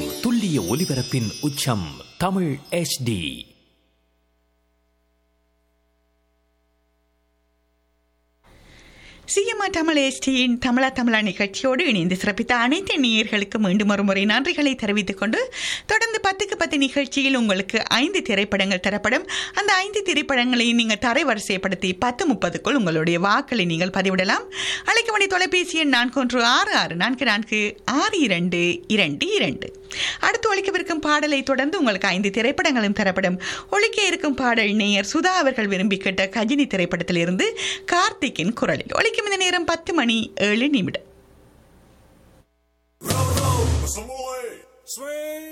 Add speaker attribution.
Speaker 1: துல்லிய ஒலிபரப்பின் உச்சம் தமிழ் HD
Speaker 2: சிஎம்ஆ தமிழ் எஸ்டியின் தமிழா தமிழா நிகழ்ச்சியோடு இணைந்து சிறப்பித்த அனைத்து நேயர்களுக்கு மீண்டும் ஒரு முறை நன்றிகளை தெரிவித்துக் கொண்டு தொடர்ந்து பத்துக்கு பத்து நிகழ்ச்சியில் உங்களுக்கு ஐந்து திரைப்படங்கள் தரப்படும் அந்த ஐந்து திரைப்படங்களை நீங்கள் தரைவரிசைப்படுத்தி பத்து முப்பதுக்குள் உங்களுடைய வாக்களை நீங்கள் பதிவிடலாம் அழைக்க வேண்டிய தொலைபேசி எண் நான்கு ஒன்று ஆறு ஆறு நான்கு நான்கு ஆறு இரண்டு இரண்டு இரண்டு அடுத்து ஒழிக்கவிருக்கும் பாடலை தொடர்ந்து உங்களுக்கு ஐந்து திரைப்படங்களும் தரப்படும் ஒழிக்க இருக்கும் பாடல் நேயர் சுதா அவர்கள் விரும்பி கேட்ட கஜினி திரைப்படத்திலிருந்து கார்த்திக்கின் குரலில் ஒழிக்கும் இந்த நேரம் பத்து மணி ஏழு நிமிடம்
Speaker 3: Samoy, swing.